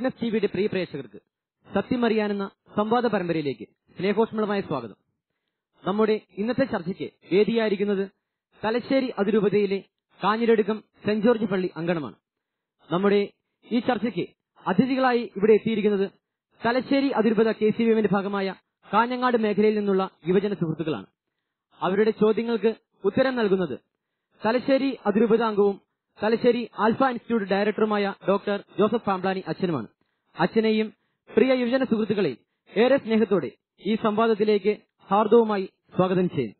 witness ടിവിയുടെ പ്രിയ പ്രേക്ഷകർക്ക് സത്യമറിയാനെന്ന സംവാദ പരമ്പരയിലേക്ക് സ്നേഹോഷ്മളമായ സ്വാഗതം നമ്മുടെ ഇന്നത്തെ ചർച്ചയ്ക്ക് വേദിയായിരിക്കുന്നത് തലശ്ശേരി അതിരൂപതയിലെ കാഞ്ഞിരടുക്കം സെന്റ് ജോർജ് പള്ളി അങ്കണമാണ് നമ്മുടെ ഈ ചർച്ചയ്ക്ക് അതിഥികളായി ഇവിടെ എത്തിയിരിക്കുന്നത് തലശ്ശേരി അതിരൂപത കെ സി വിഎമ്മിന്റെ ഭാഗമായ കാഞ്ഞങ്ങാട് മേഖലയിൽ നിന്നുള്ള യുവജന സുഹൃത്തുക്കളാണ് അവരുടെ ചോദ്യങ്ങൾക്ക് ഉത്തരം നൽകുന്നത് തലശ്ശേരി അതിരൂപത അംഗവും തലശ്ശേരി ആൽഫ ഇൻസ്റ്റിറ്റ്യൂട്ട് ഡയറക്ടറുമായ ഡോക്ടർ ജോസഫ് പാംപ്ലാനി അച്ഛനുമാണ് അച്ഛനെയും പ്രിയ യുവജന സുഹൃത്തുക്കളെയും ഏറെ സ്നേഹത്തോടെ ഈ സംവാദത്തിലേക്ക് ഹാർദവുമായി സ്വാഗതം ചെയ്യുന്നു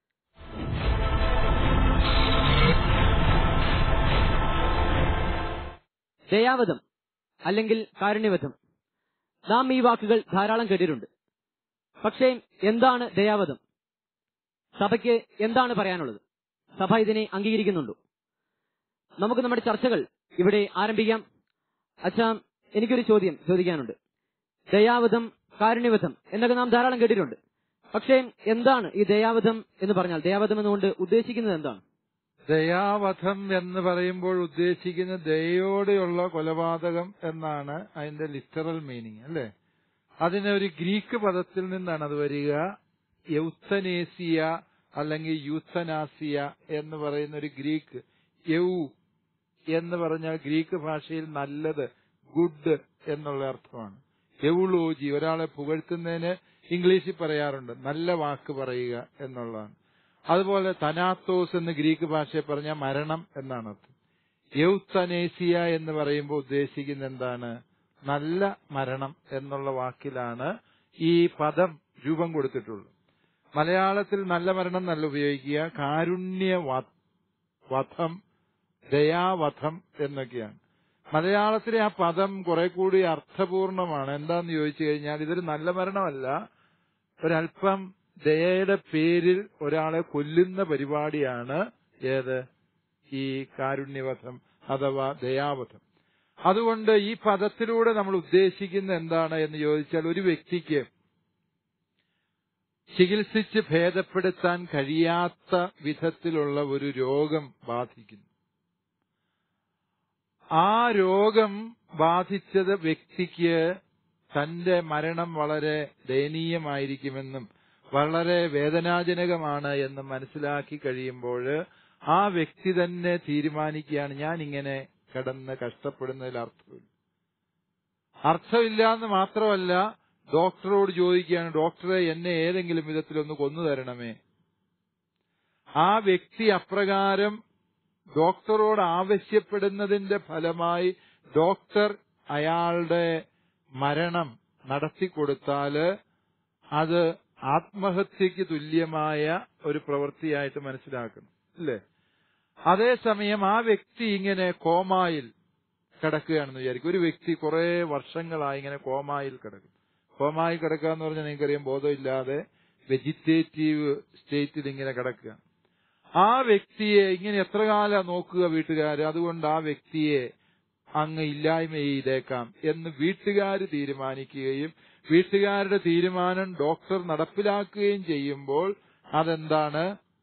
ദയാവധം അല്ലെങ്കിൽ കാരുണ്യവധം നാം ഈ വാക്കുകൾ ധാരാളം കേട്ടിട്ടുണ്ട് പക്ഷേ എന്താണ് ദയാവധം സഭയ്ക്ക് എന്താണ് പറയാനുള്ളത് സഭ ഇതിനെ അംഗീകരിക്കുന്നുണ്ടോ നമുക്ക് നമ്മുടെ ചർച്ചകൾ ഇവിടെ ആരംഭിക്കാം അച്ഛാ എനിക്കൊരു ചോദ്യം ചോദിക്കാനുണ്ട് ദയാവധം കാരുണ്യവധം എന്നൊക്കെ നാം ധാരാളം കേട്ടിട്ടുണ്ട് പക്ഷേ എന്താണ് ഈ ദയാവധം എന്ന് പറഞ്ഞാൽ ദയാവധം എന്നുകൊണ്ട് ഉദ്ദേശിക്കുന്നത് എന്താണ് ദയാവധം എന്ന് പറയുമ്പോൾ ഉദ്ദേശിക്കുന്ന ദയോടെയുള്ള കൊലപാതകം എന്നാണ് അതിന്റെ ലിറ്ററൽ മീനിങ് അല്ലെ അതിന് ഒരു ഗ്രീക്ക് പദത്തിൽ നിന്നാണ് അത് വരിക യൗത്തനേസിയ അല്ലെങ്കിൽ യൂത്തനാസിയ എന്ന് പറയുന്ന ഒരു ഗ്രീക്ക് യൗ എന്ന് പറഞ്ഞാൽ ഗ്രീക്ക് ഭാഷയിൽ നല്ലത് ഗുഡ് എന്നുള്ള അർത്ഥമാണ് എവുളോജി ഒരാളെ പുകഴ്ത്തുന്നതിന് ഇംഗ്ലീഷിൽ പറയാറുണ്ട് നല്ല വാക്ക് പറയുക എന്നുള്ളതാണ് അതുപോലെ തനാത്തോസ് എന്ന് ഗ്രീക്ക് ഭാഷയിൽ പറഞ്ഞാൽ മരണം എന്നാണ് അർത്ഥം യൗത്തനേസിയ എന്ന് പറയുമ്പോൾ ഉദ്ദേശിക്കുന്ന എന്താണ് നല്ല മരണം എന്നുള്ള വാക്കിലാണ് ഈ പദം രൂപം കൊടുത്തിട്ടുള്ളത് മലയാളത്തിൽ നല്ല മരണം നല്ല ഉപയോഗിക്കുക കാരുണ്യ വധം ദയാവധം എന്നൊക്കെയാണ് മലയാളത്തിലെ ആ പദം കുറെ കൂടി അർത്ഥപൂർണമാണ് എന്താന്ന് ചോദിച്ചു കഴിഞ്ഞാൽ ഇതൊരു നല്ല മരണമല്ല ഒരല്പം ദയയുടെ പേരിൽ ഒരാളെ കൊല്ലുന്ന പരിപാടിയാണ് ഏത് ഈ കാരുണ്യവധം അഥവാ ദയാവധം അതുകൊണ്ട് ഈ പദത്തിലൂടെ നമ്മൾ ഉദ്ദേശിക്കുന്ന എന്താണ് എന്ന് ചോദിച്ചാൽ ഒരു വ്യക്തിക്ക് ചികിത്സിച്ച് ഭേദപ്പെടുത്താൻ കഴിയാത്ത വിധത്തിലുള്ള ഒരു രോഗം ബാധിക്കുന്നു ആ രോഗം ബാധിച്ചത് വ്യക്തിക്ക് തന്റെ മരണം വളരെ ദയനീയമായിരിക്കുമെന്നും വളരെ വേദനാജനകമാണ് എന്ന് മനസ്സിലാക്കി കഴിയുമ്പോൾ ആ വ്യക്തി തന്നെ തീരുമാനിക്കുകയാണ് ഞാൻ ഇങ്ങനെ കിടന്ന് കഷ്ടപ്പെടുന്നതിൽ അർത്ഥമില്ല അർത്ഥമില്ല എന്ന് മാത്രമല്ല ഡോക്ടറോട് ചോദിക്കുകയാണ് ഡോക്ടറെ എന്നെ ഏതെങ്കിലും വിധത്തിലൊന്ന് കൊന്നു തരണമേ ആ വ്യക്തി അപ്രകാരം ഡോക്ടറോട് ആവശ്യപ്പെടുന്നതിന്റെ ഫലമായി ഡോക്ടർ അയാളുടെ മരണം നടത്തിക്കൊടുത്താല് അത് ആത്മഹത്യക്ക് തുല്യമായ ഒരു പ്രവൃത്തിയായിട്ട് മനസ്സിലാക്കണം അല്ലേ അതേസമയം ആ വ്യക്തി ഇങ്ങനെ കോമായിൽ കിടക്കുകയാണെന്ന് വിചാരിക്കും ഒരു വ്യക്തി കുറെ വർഷങ്ങളായി ഇങ്ങനെ കോമായിൽ കിടക്കും കോമായിൽ കിടക്കുക എന്ന് പറഞ്ഞാൽ നിങ്ങൾക്കറിയാം ബോധമില്ലാതെ വെജിറ്റേറ്റീവ് സ്റ്റേറ്റിൽ ഇങ്ങനെ കിടക്കുക ആ വ്യക്തിയെ ഇങ്ങനെ എത്ര കാലം നോക്കുക വീട്ടുകാർ അതുകൊണ്ട് ആ വ്യക്തിയെ അങ്ങ് ഇല്ലായ്മ ചെയ്തേക്കാം എന്ന് വീട്ടുകാർ തീരുമാനിക്കുകയും വീട്ടുകാരുടെ തീരുമാനം ഡോക്ടർ നടപ്പിലാക്കുകയും ചെയ്യുമ്പോൾ അതെന്താണ്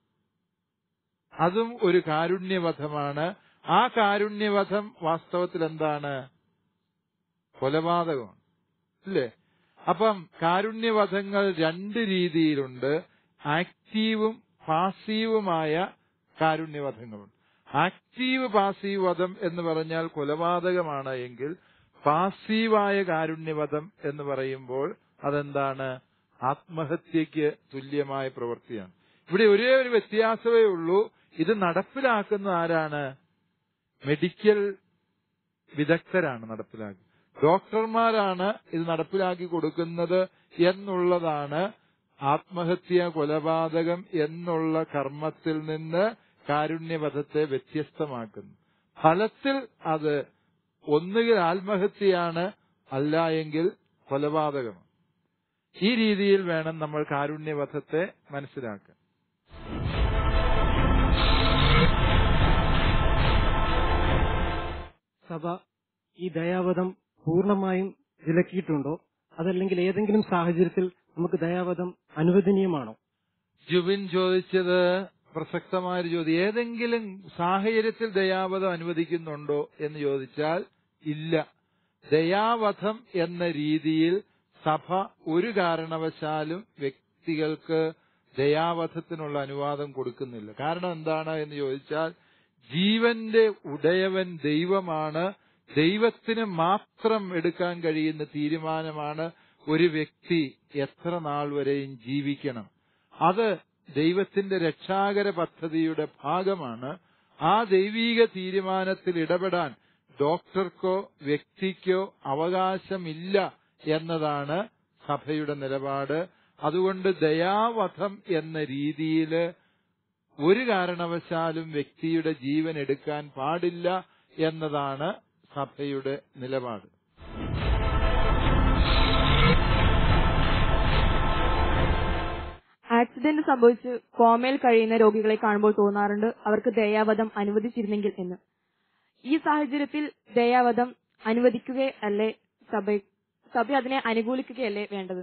അതും ഒരു കാരുണ്യവധമാണ് ആ കാരുണ്യവധം വാസ്തവത്തിൽ എന്താണ് കൊലപാതകമാണ് അല്ലേ അപ്പം കാരുണ്യവധങ്ങൾ രണ്ട് രീതിയിലുണ്ട് ആക്റ്റീവും പാസീവുമായ കാരുണ്യവധങ്ങളുണ്ട് ആക്റ്റീവ് പാസീവ് വധം എന്ന് പറഞ്ഞാൽ കൊലപാതകമാണ് എങ്കിൽ പാസീവായ കാരുണ്യവധം എന്ന് പറയുമ്പോൾ അതെന്താണ് ആത്മഹത്യക്ക് തുല്യമായ പ്രവൃത്തിയാണ് ഇവിടെ ഒരേ ഒരു വ്യത്യാസമേ ഉള്ളൂ ഇത് നടപ്പിലാക്കുന്ന ആരാണ് മെഡിക്കൽ വിദഗ്ധരാണ് നടപ്പിലാക്കുക ഡോക്ടർമാരാണ് ഇത് നടപ്പിലാക്കി കൊടുക്കുന്നത് എന്നുള്ളതാണ് ആത്മഹത്യ കൊലപാതകം എന്നുള്ള കർമ്മത്തിൽ നിന്ന് കാരുണ്യവധത്തെ വ്യത്യസ്തമാക്കുന്നു ഫലത്തിൽ അത് ഒന്നുകിൽ ആത്മഹത്യയാണ് അല്ല എങ്കിൽ കൊലപാതകമാണ് ഈ രീതിയിൽ വേണം നമ്മൾ കാരുണ്യവധത്തെ മനസ്സിലാക്കാൻ സഭ ഈ ദയാവധം പൂർണ്ണമായും വിലക്കിയിട്ടുണ്ടോ അതല്ലെങ്കിൽ ഏതെങ്കിലും സാഹചര്യത്തിൽ നമുക്ക് ദയാവധം അനുവദനീയമാണോ ജുബിൻ ചോദിച്ചത് പ്രസക്തമായൊരു ചോദ്യം ഏതെങ്കിലും സാഹചര്യത്തിൽ ദയാവധം അനുവദിക്കുന്നുണ്ടോ എന്ന് ചോദിച്ചാൽ ഇല്ല ദയാവധം എന്ന രീതിയിൽ സഭ ഒരു കാരണവശാലും വ്യക്തികൾക്ക് ദയാവധത്തിനുള്ള അനുവാദം കൊടുക്കുന്നില്ല കാരണം എന്താണ് എന്ന് ചോദിച്ചാൽ ജീവന്റെ ഉടയവൻ ദൈവമാണ് ദൈവത്തിന് മാത്രം എടുക്കാൻ കഴിയുന്ന തീരുമാനമാണ് ഒരു വ്യക്തി എത്ര നാൾ വരെയും ജീവിക്കണം അത് ദൈവത്തിന്റെ രക്ഷാകര പദ്ധതിയുടെ ഭാഗമാണ് ആ ദൈവീക തീരുമാനത്തിൽ ഇടപെടാൻ ഡോക്ടർക്കോ വ്യക്തിക്കോ അവകാശമില്ല എന്നതാണ് സഭയുടെ നിലപാട് അതുകൊണ്ട് ദയാവധം എന്ന രീതിയിൽ ഒരു കാരണവശാലും വ്യക്തിയുടെ ജീവൻ എടുക്കാൻ പാടില്ല എന്നതാണ് സഭയുടെ നിലപാട് ആക്സിഡന്റ് സംഭവിച്ച് കോമയിൽ കഴിയുന്ന രോഗികളെ കാണുമ്പോൾ തോന്നാറുണ്ട് അവർക്ക് ദയാവധം അനുവദിച്ചിരുന്നെങ്കിൽ എന്ന് ഈ സാഹചര്യത്തിൽ ദയാവധം അനുവദിക്കുകയല്ലേ സഭ സഭ അതിനെ അനുകൂലിക്കുകയല്ലേ വേണ്ടത്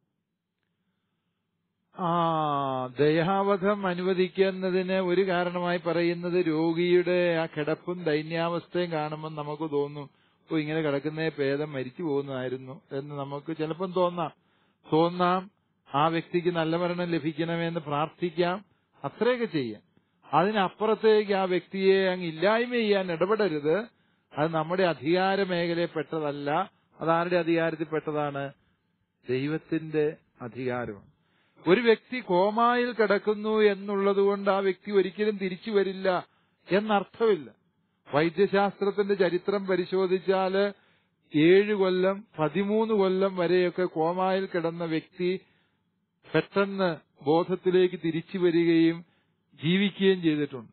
ആ ദയാവധം അനുവദിക്കുന്നതിന് ഒരു കാരണമായി പറയുന്നത് രോഗിയുടെ ആ കിടപ്പും ദൈന്യാവസ്ഥയും കാണുമ്പോൾ നമുക്ക് തോന്നും ഓ ഇങ്ങനെ കിടക്കുന്നേ ഭേദം മരിച്ചു പോകുന്നതായിരുന്നു എന്ന് നമുക്ക് ചിലപ്പം തോന്നാം തോന്നാം ആ വ്യക്തിക്ക് നല്ല മരണം ലഭിക്കണമെന്ന് പ്രാർത്ഥിക്കാം അത്രയൊക്കെ ചെയ്യാം അതിനപ്പുറത്തേക്ക് ആ വ്യക്തിയെ അങ്ങ് ഇല്ലായ്മ ചെയ്യാൻ ഇടപെടരുത് അത് നമ്മുടെ അധികാര മേഖലയിൽപ്പെട്ടതല്ല അതാരുടെ അധികാരത്തിൽപ്പെട്ടതാണ് ദൈവത്തിന്റെ അധികാരമാണ് ഒരു വ്യക്തി കോമായിൽ കിടക്കുന്നു എന്നുള്ളത് കൊണ്ട് ആ വ്യക്തി ഒരിക്കലും തിരിച്ചു വരില്ല എന്നർത്ഥമില്ല വൈദ്യശാസ്ത്രത്തിന്റെ ചരിത്രം പരിശോധിച്ചാല് ഏഴ് കൊല്ലം പതിമൂന്ന് കൊല്ലം വരെയൊക്കെ കോമായിൽ കിടന്ന വ്യക്തി പെട്ടെന്ന് ബോധത്തിലേക്ക് തിരിച്ചു വരികയും ജീവിക്കുകയും ചെയ്തിട്ടുണ്ട്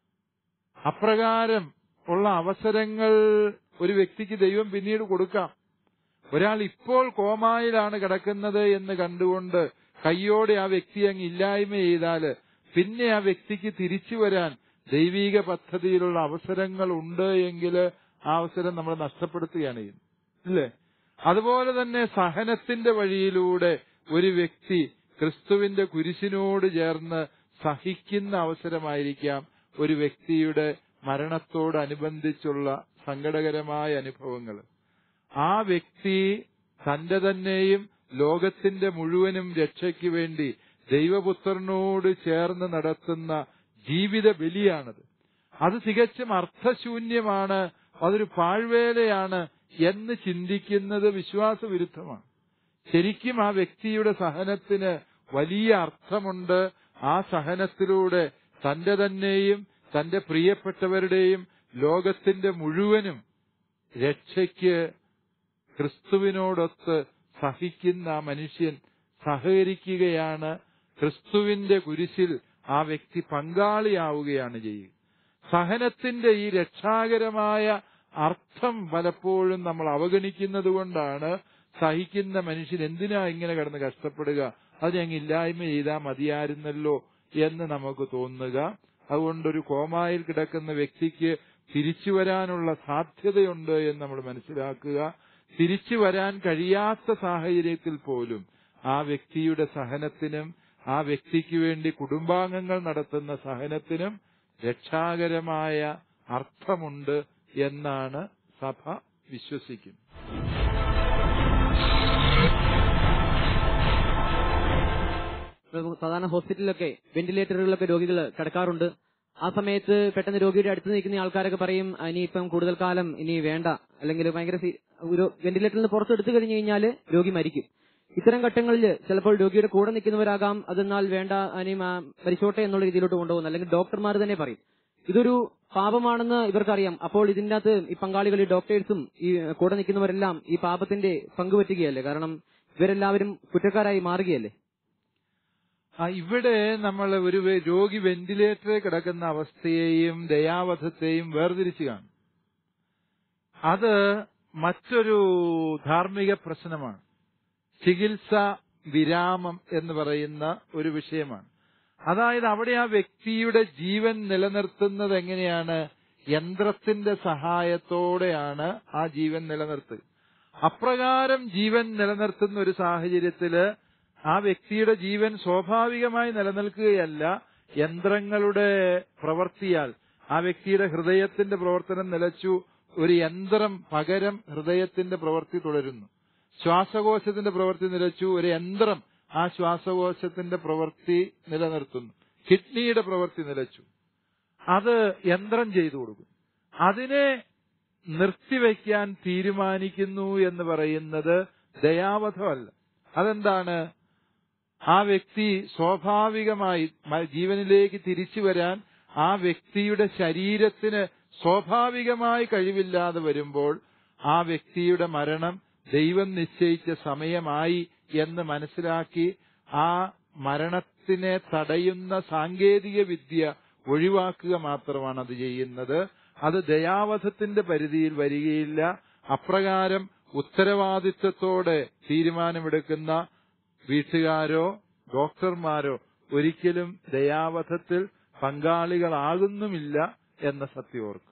അപ്രകാരം ഉള്ള അവസരങ്ങൾ ഒരു വ്യക്തിക്ക് ദൈവം പിന്നീട് കൊടുക്കാം ഒരാൾ ഇപ്പോൾ കോമായിലാണ് കിടക്കുന്നത് എന്ന് കണ്ടുകൊണ്ട് കയ്യോടെ ആ വ്യക്തി അങ്ങ് ഇല്ലായ്മ ചെയ്താല് പിന്നെ ആ വ്യക്തിക്ക് തിരിച്ചു വരാൻ ദൈവീക പദ്ധതിയിലുള്ള അവസരങ്ങൾ ഉണ്ട് എങ്കിൽ ആ അവസരം നമ്മൾ നഷ്ടപ്പെടുത്തുകയാണ് ചെയ്യുന്നത് ഇല്ലേ അതുപോലെ തന്നെ സഹനത്തിന്റെ വഴിയിലൂടെ ഒരു വ്യക്തി ക്രിസ്തുവിന്റെ കുരിശിനോട് ചേർന്ന് സഹിക്കുന്ന അവസരമായിരിക്കാം ഒരു വ്യക്തിയുടെ മരണത്തോടനുബന്ധിച്ചുള്ള സങ്കടകരമായ അനുഭവങ്ങൾ ആ വ്യക്തി തന്റെ തന്നെയും ലോകത്തിന്റെ മുഴുവനും രക്ഷയ്ക്ക് വേണ്ടി ദൈവപുത്രനോട് ചേർന്ന് നടത്തുന്ന ജീവിത ബലിയാണത് അത് തികച്ചും അർത്ഥശൂന്യമാണ് അതൊരു പാഴ്വേലയാണ് എന്ന് ചിന്തിക്കുന്നത് വിശ്വാസവിരുദ്ധമാണ് ശരിക്കും ആ വ്യക്തിയുടെ സഹനത്തിന് വലിയ അർത്ഥമുണ്ട് ആ സഹനത്തിലൂടെ തന്റെ തന്നെയും തന്റെ പ്രിയപ്പെട്ടവരുടെയും ലോകത്തിന്റെ മുഴുവനും രക്ഷയ്ക്ക് ക്രിസ്തുവിനോടൊത്ത് സഹിക്കുന്ന ആ മനുഷ്യൻ സഹകരിക്കുകയാണ് ക്രിസ്തുവിന്റെ കുരിശിൽ ആ വ്യക്തി പങ്കാളിയാവുകയാണ് ചെയ്യുക സഹനത്തിന്റെ ഈ രക്ഷാകരമായ അർത്ഥം പലപ്പോഴും നമ്മൾ അവഗണിക്കുന്നത് കൊണ്ടാണ് സഹിക്കുന്ന മനുഷ്യൻ എന്തിനാ ഇങ്ങനെ കിടന്ന് കഷ്ടപ്പെടുക അത് ഞങ്ങൾ ഇല്ലായ്മ ചെയ്താൽ മതിയായിരുന്നല്ലോ എന്ന് നമുക്ക് തോന്നുക അതുകൊണ്ടൊരു കോമായിൽ കിടക്കുന്ന വ്യക്തിക്ക് തിരിച്ചു വരാനുള്ള സാധ്യതയുണ്ട് എന്ന് നമ്മൾ മനസ്സിലാക്കുക തിരിച്ചു വരാൻ കഴിയാത്ത സാഹചര്യത്തിൽ പോലും ആ വ്യക്തിയുടെ സഹനത്തിനും ആ വ്യക്തിക്ക് വേണ്ടി കുടുംബാംഗങ്ങൾ നടത്തുന്ന സഹനത്തിനും രക്ഷാകരമായ അർത്ഥമുണ്ട് എന്നാണ് സഭ വിശ്വസിക്കുന്നത് ഇപ്പൊ സാധാരണ ഹോസ്പിറ്റലിലൊക്കെ വെന്റിലേറ്ററുകളിലൊക്കെ രോഗികൾ കിടക്കാറുണ്ട് ആ സമയത്ത് പെട്ടെന്ന് രോഗിയുടെ അടുത്ത് നിൽക്കുന്ന ആൾക്കാരൊക്കെ പറയും "ആ, ഇനിയിപ്പം കൂടുതൽ കാലം ഇനി വേണ്ട അല്ലെങ്കിൽ ഭയങ്കര സീ- ഒരു വെന്റിലേറ്ററിൽ നിന്ന് പുറത്തെടുത്തു കഴിഞ്ഞു കഴിഞ്ഞാൽ രോഗി മരിക്കും ഇത്തരം ഘട്ടങ്ങളിൽ ചിലപ്പോൾ രോഗിയുടെ കൂടെ നിൽക്കുന്നവരാകാം അതെന്നാൽ വേണ്ട ഇനി മാ- മരിച്ചോട്ടെ എന്നുള്ള രീതിയിലോട്ട് കൊണ്ടുപോകുന്നു അല്ലെങ്കിൽ ഡോക്ടർമാർ തന്നെ പറയും ഇതൊരു പാപമാണെന്ന് ഇവർക്കറിയാം അപ്പോൾ ഇതിന്റെ അകത്ത് ഈ പങ്കാളികൾ ഈ ഡോക്ടേഴ്സും ഈ കൂടെ നിൽക്കുന്നവരെല്ലാം ഈ പാപത്തിന്റെ പങ്കുപറ്റുകയല്ലേ കാരണം ഇവരെല്ലാവരും കുറ്റക്കാരായി മാറുകയല്ലേ ആ ഇവിടെ നമ്മൾ ഒരു വെ- രോഗി വെന്റിലേറ്ററിൽ കിടക്കുന്ന അവസ്ഥയെയും ദയാവധത്തെയും വേർതിരിച്ചു കാണും അത് മറ്റൊരു ധാർമ്മിക പ്രശ്നമാണ് ചികിത്സ വിരാമം എന്ന് പറയുന്ന ഒരു വിഷയമാണ് അതായത് അവിടെ ആ വ്യക്തിയുടെ ജീവൻ നിലനിർത്തുന്നത് എങ്ങനെയാണ് യന്ത്രത്തിന്റെ സഹായത്തോടെയാണ് ആ ജീവൻ നിലനിർത്തുക അപ്രകാരം ജീവൻ നിലനിർത്തുന്ന ഒരു സാഹചര്യത്തില് ആ വ്യക്തിയുടെ ജീവൻ സ്വാഭാവികമായി നിലനിൽക്കുകയല്ല യന്ത്രങ്ങളുടെ പ്രവർത്തിയാൽ ആ വ്യക്തിയുടെ ഹൃദയത്തിന്റെ പ്രവർത്തനം നിലച്ചു ഒരു യന്ത്രം പകരം ഹൃദയത്തിന്റെ പ്രവൃത്തി തുടരുന്നു ശ്വാസകോശത്തിന്റെ പ്രവൃത്തി നിലച്ചു ഒരു യന്ത്രം ആ ശ്വാസകോശത്തിന്റെ പ്രവൃത്തി നിലനിർത്തുന്നു കിഡ്നിയുടെ പ്രവൃത്തി നിലച്ചു അത് യന്ത്രം ചെയ്തു കൊടുക്കും അതിനെ നിർത്തിവെക്കാൻ തീരുമാനിക്കുന്നു എന്ന് പറയുന്നത് ദയാവധമല്ല അതെന്താണ് ആ വ്യക്തി സ്വാഭാവികമായി മ- ജീവനിലേക്ക് തിരിച്ചു വരാൻ ആ വ്യക്തിയുടെ ശരീരത്തിന് സ്വാഭാവികമായി കഴിവില്ലാതെ വരുമ്പോൾ ആ വ്യക്തിയുടെ മരണം ദൈവം നിശ്ചയിച്ച സമയമായി എന്ന് മനസ്സിലാക്കി ആ മരണത്തിനെ തടയുന്ന സാങ്കേതിക വിദ്യ ഒഴിവാക്കുക മാത്രമാണ് അത് ചെയ്യുന്നത് അത് ദയാവധത്തിന്റെ പരിധിയിൽ വരികയില്ല അപ്രകാരം ഉത്തരവാദിത്വത്തോടെ തീരുമാനമെടുക്കുന്ന വീട്ടുകാരോ ഡോക്ടർമാരോ ഒരിക്കലും ദയാവധത്തിൽ പങ്കാളികളാകുന്നുമില്ല എന്ന സത്യം ഓർക്കും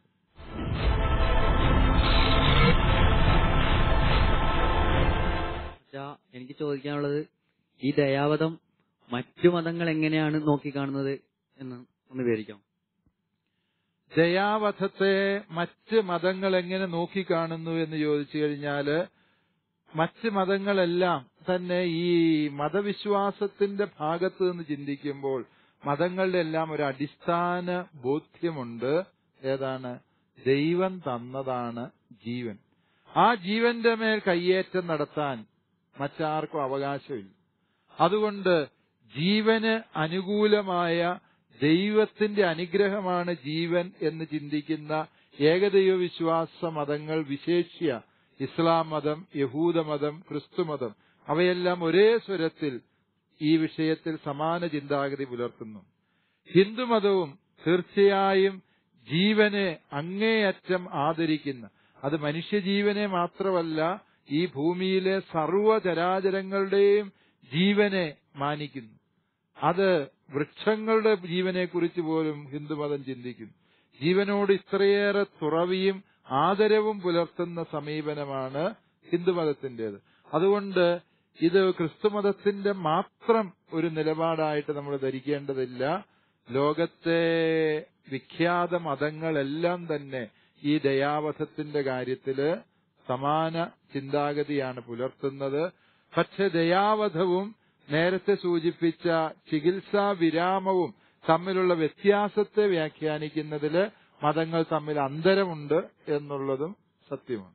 പക്ഷാ എനിക്ക് ചോദിക്കാനുള്ളത് ഈ ദയാവധം മറ്റു മതങ്ങൾ എങ്ങനെയാണ് നോക്കിക്കാണുന്നത് എന്ന് ഒന്ന് വിവരിക്കാം ദയാവധത്തെ മറ്റ് മതങ്ങൾ എങ്ങനെ നോക്കിക്കാണുന്നു എന്ന് ചോദിച്ചു കഴിഞ്ഞാല് മറ്റ് മതങ്ങളെല്ലാം തന്നെ ഈ മതവിശ്വാസത്തിന്റെ ഭാഗത്ത് നിന്ന് ചിന്തിക്കുമ്പോൾ മതങ്ങളുടെ എല്ലാം ഒരു അടിസ്ഥാന ബോധ്യമുണ്ട് ഏതാണ് ദൈവം തന്നതാണ് ജീവൻ ആ ജീവന്റെ മേൽ കയ്യേറ്റം നടത്താൻ മറ്റാർക്കും അവകാശമില്ല അതുകൊണ്ട് ജീവന് അനുകൂലമായ ദൈവത്തിന്റെ അനുഗ്രഹമാണ് ജീവൻ എന്ന് ചിന്തിക്കുന്ന ഏകദൈവ വിശ്വാസ മതങ്ങൾ വിശേഷ്യ ഇസ്ലാം മതം യഹൂദമതം ക്രിസ്തുമതം അവയെല്ലാം ഒരേ സ്വരത്തിൽ ഈ വിഷയത്തിൽ സമാന ചിന്താഗതി പുലർത്തുന്നു ഹിന്ദുമതവും തീർച്ചയായും ജീവനെ അങ്ങേയറ്റം ആദരിക്കുന്ന അത് മനുഷ്യജീവനെ മാത്രമല്ല ഈ ഭൂമിയിലെ സർവചരാചരങ്ങളുടെയും ജീവനെ മാനിക്കുന്നു അത് വൃക്ഷങ്ങളുടെ ജീവനെ കുറിച്ച് പോലും ഹിന്ദുമതം ചിന്തിക്കുന്നു ജീവനോട് ഇത്രയേറെ തുറവിയും ആദരവും പുലർത്തുന്ന സമീപനമാണ് ഹിന്ദുമതത്തിന്റേത് അതുകൊണ്ട് ഇത് ക്രിസ്തുമതത്തിന്റെ മാത്രം ഒരു നിലപാടായിട്ട് നമ്മൾ ധരിക്കേണ്ടതില്ല ലോകത്തെ വിഖ്യാത മതങ്ങളെല്ലാം തന്നെ ഈ ദയാവധത്തിന്റെ കാര്യത്തില് സമാന ചിന്താഗതിയാണ് പുലർത്തുന്നത് പക്ഷെ ദയാവധവും നേരത്തെ സൂചിപ്പിച്ച ചികിത്സാ വിരാമവും തമ്മിലുള്ള വ്യത്യാസത്തെ വ്യാഖ്യാനിക്കുന്നതില് മതങ്ങൾ തമ്മിൽ അന്തരമുണ്ട് എന്നുള്ളതും സത്യമാണ്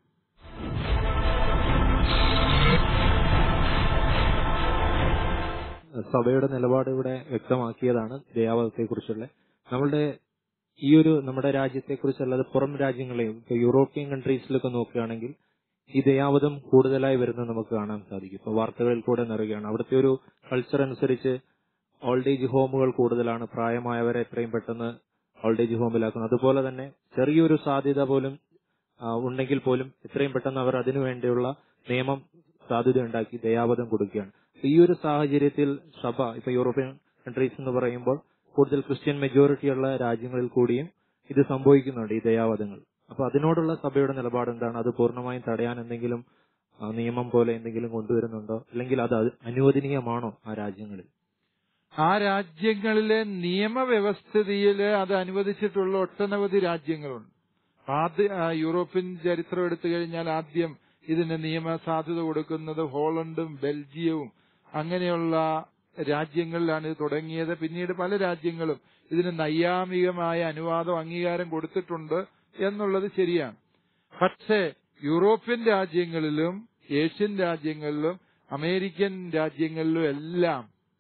സഭയുടെ നിലപാട് ഇവിടെ വ്യക്തമാക്കിയതാണ് ദയാവധത്തെക്കുറിച്ചുള്ള നമ്മളുടെ ഈ ഒരു നമ്മുടെ രാജ്യത്തെക്കുറിച്ചല്ലാതെ പുറം രാജ്യങ്ങളെയും ഇപ്പൊ യൂറോപ്യൻ കൺട്രീസിലൊക്കെ നോക്കുകയാണെങ്കിൽ ഈ ദയാവധം കൂടുതലായി വരുന്നത് നമുക്ക് കാണാൻ സാധിക്കും ഇപ്പൊ വാർത്തകളിൽ കൂടെ നിറയുകയാണ് അവിടുത്തെ ഒരു കൾച്ചർ അനുസരിച്ച് ഓൾഡ് ഏജ് ഹോമുകൾ കൂടുതലാണ് പ്രായമായവരെ എത്രയും പെട്ടെന്ന് ഓൾഡ് ഏജ് ഹോമിലാക്കുന്നത് അതുപോലെ തന്നെ ചെറിയൊരു സാധ്യത പോലും ആ, ഉണ്ടെങ്കിൽ പോലും എത്രയും പെട്ടെന്ന് അവർ അതിനു വേണ്ടിയുള്ള നിയമം സാധ്യത ഉണ്ടാക്കി ദയാവധം കൊടുക്കുകയാണ് ഈ ഒരു സാഹചര്യത്തിൽ സഭ ഇപ്പൊ യൂറോപ്യൻ കൺട്രീസ് എന്ന് പറയുമ്പോൾ കൂടുതൽ ക്രിസ്ത്യൻ മെജോറിറ്റി ഉള്ള രാജ്യങ്ങളിൽ കൂടിയും ഇത് സംഭവിക്കുന്നുണ്ട് ഈ ദയാവധങ്ങൾ അപ്പൊ അതിനോടുള്ള സഭയുടെ നിലപാട് എന്താണ് അത് പൂർണ്ണമായും തടയാൻ എന്തെങ്കിലും ആ, നിയമം പോലെ എന്തെങ്കിലും കൊണ്ടുവരുന്നുണ്ടോ അല്ലെങ്കിൽ അത് അനുവദനീയമാണോ ആ രാജ്യങ്ങളിൽ ആ രാജ്യങ്ങളിലെ നിയമവ്യവസ്ഥിതിയില് അത് അനുവദിച്ചിട്ടുള്ള ഒട്ടനവധി രാജ്യങ്ങളുണ്ട് ആദ്യ ആ, യൂറോപ്യൻ ചരിത്രം എടുത്തു കഴിഞ്ഞാൽ ആദ്യം ഇതിന് നിയമ സാധ്യത കൊടുക്കുന്നത് ഹോളണ്ടും ബെൽജിയവും അങ്ങനെയുള്ള രാജ്യങ്ങളിലാണ് ഇത് തുടങ്ങിയത് പിന്നീട് പല രാജ്യങ്ങളും ഇതിന് നൈയാമികമായ അനുവാദം അംഗീകാരം കൊടുത്തിട്ടുണ്ട് എന്നുള്ളത് ശരിയാണ് പക്ഷേ യൂറോപ്യൻ രാജ്യങ്ങളിലും ഏഷ്യൻ രാജ്യങ്ങളിലും അമേരിക്കൻ രാജ്യങ്ങളിലും എല്ലാം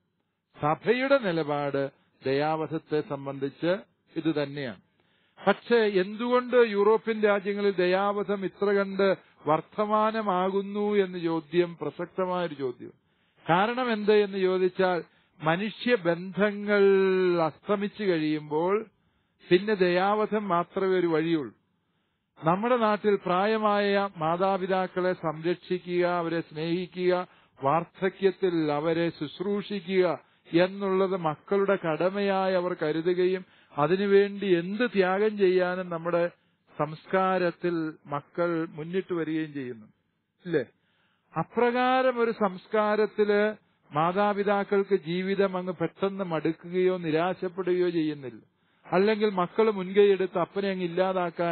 സഭയുടെ നിലപാട് ദയാവധത്തെ സംബന്ധിച്ച് ഇത് തന്നെയാണ് പക്ഷേ എന്തുകൊണ്ട് യൂറോപ്യൻ രാജ്യങ്ങളിൽ ദയാവധം ഇത്ര കണ്ട് വർത്തമാനമാകുന്നു എന്ന് ചോദ്യം പ്രസക്തമായൊരു ചോദ്യം കാരണം എന്ത് എന്ന് ചോദിച്ചാൽ മനുഷ്യബന്ധങ്ങൾ അസ്തമിച്ചു കഴിയുമ്പോൾ പിന്നെ ദയാവധം മാത്രമേ ഒരു വഴിയുള്ളൂ നമ്മുടെ നാട്ടിൽ പ്രായമായ മാതാപിതാക്കളെ സംരക്ഷിക്കുക അവരെ സ്നേഹിക്കുക വാർദ്ധക്യത്തിൽ അവരെ ശുശ്രൂഷിക്കുക എന്നുള്ളത് മക്കളുടെ കടമയായി അവർ കരുതുകയും അതിനുവേണ്ടി എന്ത് ത്യാഗം ചെയ്യാനും നമ്മുടെ സംസ്കാരത്തിൽ മക്കൾ മുന്നിട്ട് വരികയും ചെയ്യുന്നു ഇല്ലേ അപ്രകാരം ഒരു സംസ്കാരത്തില് മാതാപിതാക്കൾക്ക് ജീവിതം അങ്ങ് പെട്ടെന്ന് മടുക്കുകയോ നിരാശപ്പെടുകയോ ചെയ്യുന്നില്ല അല്ലെങ്കിൽ മക്കൾ മുൻകൈയെടുത്ത് അപ്പനെ അങ്ങ് ഇല്ലാതാക്കാൻ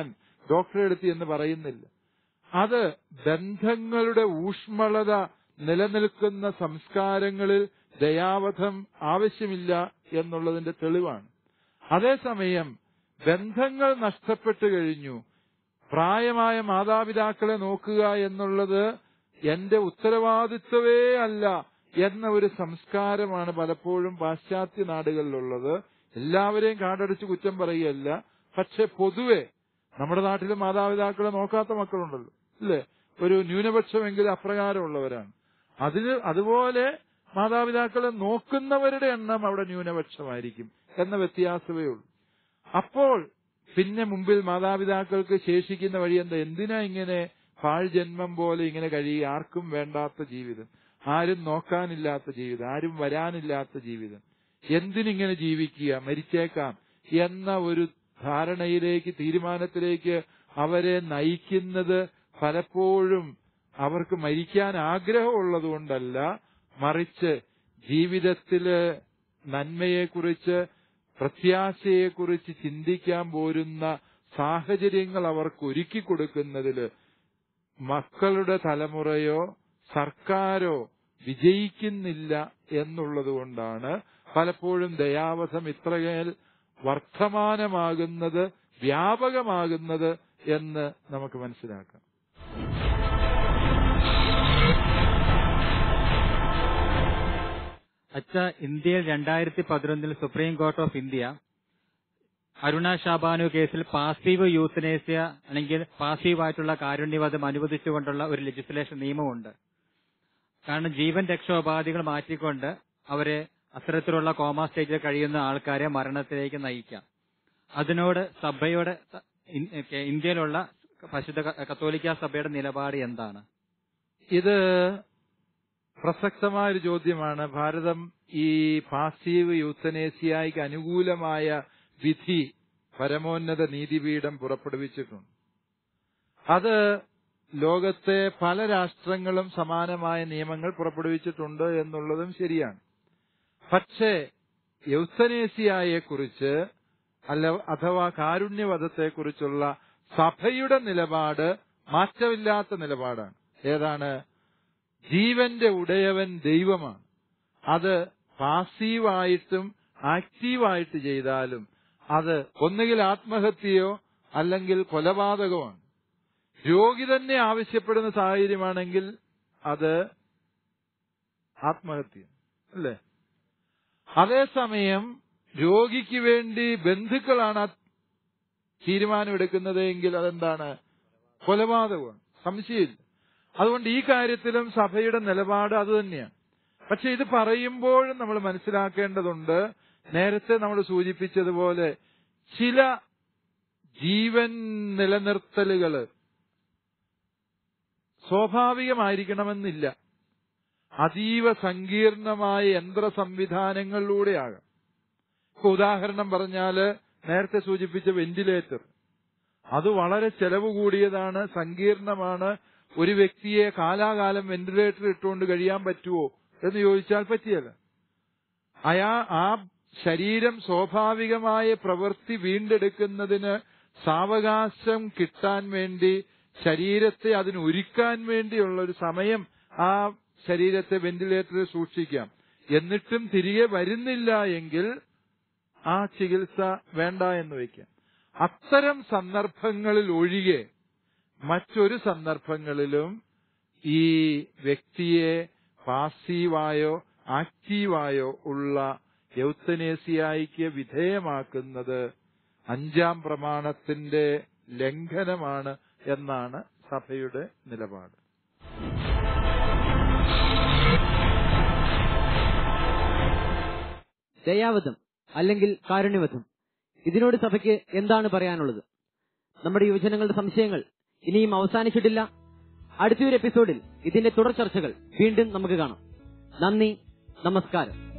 ഡോക്ടറെ എടുത്ത് എന്ന് പറയുന്നില്ല അത് ബന്ധങ്ങളുടെ ഊഷ്മളത നിലനിൽക്കുന്ന സംസ്കാരങ്ങളിൽ ദയാവധം ആവശ്യമില്ല എന്നുള്ളതിന്റെ തെളിവാണ് അതേസമയം ബന്ധങ്ങൾ നഷ്ടപ്പെട്ടു കഴിഞ്ഞു പ്രായമായ മാതാപിതാക്കളെ നോക്കുക എന്നുള്ളത് എന്റെ ഉത്തരവാദിത്വമേ അല്ല എന്ന ഒരു സംസ്കാരമാണ് പലപ്പോഴും പാശ്ചാത്യ നാടുകളിലുള്ളത് എല്ലാവരെയും കാടടിച്ച് കുറ്റം പറയുകയല്ല പക്ഷെ പൊതുവെ നമ്മുടെ നാട്ടിൽ മാതാപിതാക്കളെ നോക്കാത്ത മക്കളുണ്ടല്ലോ ഇല്ലേ ഒരു ന്യൂനപക്ഷമെങ്കിലും അപ്രകാരമുള്ളവരാണ് അതിന് അതുപോലെ മാതാപിതാക്കളെ നോക്കുന്നവരുടെ എണ്ണം അവിടെ ന്യൂനപക്ഷമായിരിക്കും എന്ന വ്യത്യാസമേ ഉള്ളൂ അപ്പോൾ പിന്നെ മുമ്പിൽ മാതാപിതാക്കൾക്ക് ശേഷിക്കുന്ന വഴി എന്താ എന്തിനാ ഇങ്ങനെ പാഴ്ജന്മം പോലെ ഇങ്ങനെ കഴിയുക ആർക്കും വേണ്ടാത്ത ജീവിതം ആരും നോക്കാനില്ലാത്ത ജീവിതം ആരും വരാനില്ലാത്ത ജീവിതം എന്തിനിങ്ങനെ ജീവിക്കുക മരിച്ചേക്കാം എന്ന ഒരു ധാരണയിലേക്ക് തീരുമാനത്തിലേക്ക് അവരെ നയിക്കുന്നത് പലപ്പോഴും അവർക്ക് മരിക്കാൻ ആഗ്രഹമുള്ളത് കൊണ്ടല്ല മറിച്ച് ജീവിതത്തില് നന്മയെക്കുറിച്ച് പ്രത്യാശയെക്കുറിച്ച് ചിന്തിക്കാൻ പോരുന്ന സാഹചര്യങ്ങൾ അവർക്ക് ഒരുക്കി കൊടുക്കുന്നതില് മക്കളുടെ തലമുറയോ സർക്കാരോ വിജയിക്കുന്നില്ല എന്നുള്ളത് കൊണ്ടാണ് പലപ്പോഴും ദയാവധം ഇത്രമേൽ വർത്തമാനമാകുന്നത് വ്യാപകമാകുന്നത് എന്ന് നമുക്ക് മനസ്സിലാക്കാം അച്ഛ ഇന്ത്യയിൽ രണ്ടായിരത്തി പതിനൊന്നിൽ supreme court of India Aruna Shanbaug കേസിൽ പാസീവ് യൂത്തനേസ്യ അല്ലെങ്കിൽ പാസീവായിട്ടുള്ള കാരുണ്യവധം അനുവദിച്ചുകൊണ്ടുള്ള ഒരു ലെജിസ്ലേഷൻ നിയമമുണ്ട് കാരണം ജീവൻ രക്ഷോപാധികൾ മാറ്റിക്കൊണ്ട് അവരെ അത്തരത്തിലുള്ള കോമ സ്റ്റേജിൽ കഴിയുന്ന ആൾക്കാരെ മരണത്തിലേക്ക് നയിക്കാം അതിനോട് സഭയുടെ ഇൻ- ഇന്ത്യയിലുള്ള പരിശുദ്ധ ക- കത്തോലിക്ക സഭയുടെ നിലപാട് എന്താണ് ഇത് പ്രസക്തമായ ഒരു ചോദ്യമാണ് ഭാരതം ഈ പാസീവ് യൂത്തനേസിയായിക്ക് അനുകൂലമായ വിധി പരമോന്നത നീതിപീഠം പുറപ്പെടുവിച്ചിട്ടുണ്ട് അത് ലോകത്തെ പല രാഷ്ട്രങ്ങളും സമാനമായ നിയമങ്ങൾ പുറപ്പെടുവിച്ചിട്ടുണ്ട് എന്നുള്ളതും ശരിയാണ് പക്ഷേ യൂത്തനേസിയായെ കുറിച്ച് അല്ല അഥവാ കാരുണ്യവധത്തെക്കുറിച്ചുള്ള സഭയുടെ നിലപാട് മാറ്റമില്ലാത്ത നിലപാടാണ് ഏതാണ് ജീവന്റെ ഉടയവൻ ദൈവമാണ് അത് പാസീവായിട്ടും ആക്റ്റീവായിട്ട് ചെയ്താലും അത് ഒന്നുകിൽ ആത്മഹത്യയോ അല്ലെങ്കിൽ കൊലപാതകമാണ് രോഗി തന്നെ ആവശ്യപ്പെടുന്ന സാഹചര്യമാണെങ്കിൽ അത് ആത്മഹത്യ അല്ലേ അതേസമയം രോഗിക്ക് വേണ്ടി ബന്ധുക്കളാണ് ആ തീരുമാനമെടുക്കുന്നത് എങ്കിൽ അതെന്താണ് കൊലപാതകമാണ് സംശയമില്ല അതുകൊണ്ട് ഈ കാര്യത്തിലും സഭയുടെ നിലപാട് അത് തന്നെയാണ് പക്ഷെ ഇത് പറയുമ്പോഴും നമ്മൾ മനസ്സിലാക്കേണ്ടതുണ്ട് നേരത്തെ നമ്മൾ സൂചിപ്പിച്ചതുപോലെ ചില ജീവൻ നിലനിർത്തലുകള് സ്വാഭാവികമായിരിക്കണമെന്നില്ല അതീവ സങ്കീർണമായ യന്ത്ര സംവിധാനങ്ങളിലൂടെയാകാം ഇപ്പൊ ഉദാഹരണം പറഞ്ഞാല് നേരത്തെ സൂചിപ്പിച്ച വെന്റിലേറ്റർ അത് വളരെ ചെലവ് കൂടിയതാണ് സങ്കീർണമാണ് ഒരു വ്യക്തിയെ കാലാകാലം വെന്റിലേറ്റർ ഇട്ടുകൊണ്ട് കഴിയാൻ പറ്റുമോ എന്ന് ചോദിച്ചാൽ പറ്റിയല്ല അയാ ആ ശരീരം സ്വാഭാവികമായ പ്രവൃത്തി വീണ്ടെടുക്കുന്നതിന് സാവകാശം കിട്ടാൻ വേണ്ടി ശരീരത്തെ അതിന് ഒരുക്കാൻ വേണ്ടിയുള്ള ഒരു സമയം ആ ശരീരത്തെ വെന്റിലേറ്ററിൽ സൂക്ഷിക്കാം എന്നിട്ടും തിരികെ വരുന്നില്ല എങ്കിൽ ആ ചികിത്സ വേണ്ട എന്ന് വയ്ക്കാം അത്തരം സന്ദർഭങ്ങളിൽ ഒഴികെ മറ്റൊരു സന്ദർഭങ്ങളിലും ഈ വ്യക്തിയെ പാസീവായോ ആക്റ്റീവായോ ഉള്ള യൗത്തനേസിയായിക്ക് വിധേയമാക്കുന്നത് അഞ്ചാം പ്രമാണത്തിന്റെ ലംഘനമാണ് എന്നാണ് സഭയുടെ നിലപാട് ദയാവധം അല്ലെങ്കിൽ കാരുണ്യവധം ഇതിനോട് സഭയ്ക്ക് എന്താണ് പറയാനുള്ളത് നമ്മുടെ യുവജനങ്ങളുടെ സംശയങ്ങൾ ഇനിയും അവസാനിച്ചിട്ടില്ല അടുത്തൊരു എപ്പിസോഡിൽ ഇതിന്റെ തുടർ ചർച്ചകൾ വീണ്ടും നമുക്ക് കാണാം നന്ദി നമസ്കാരം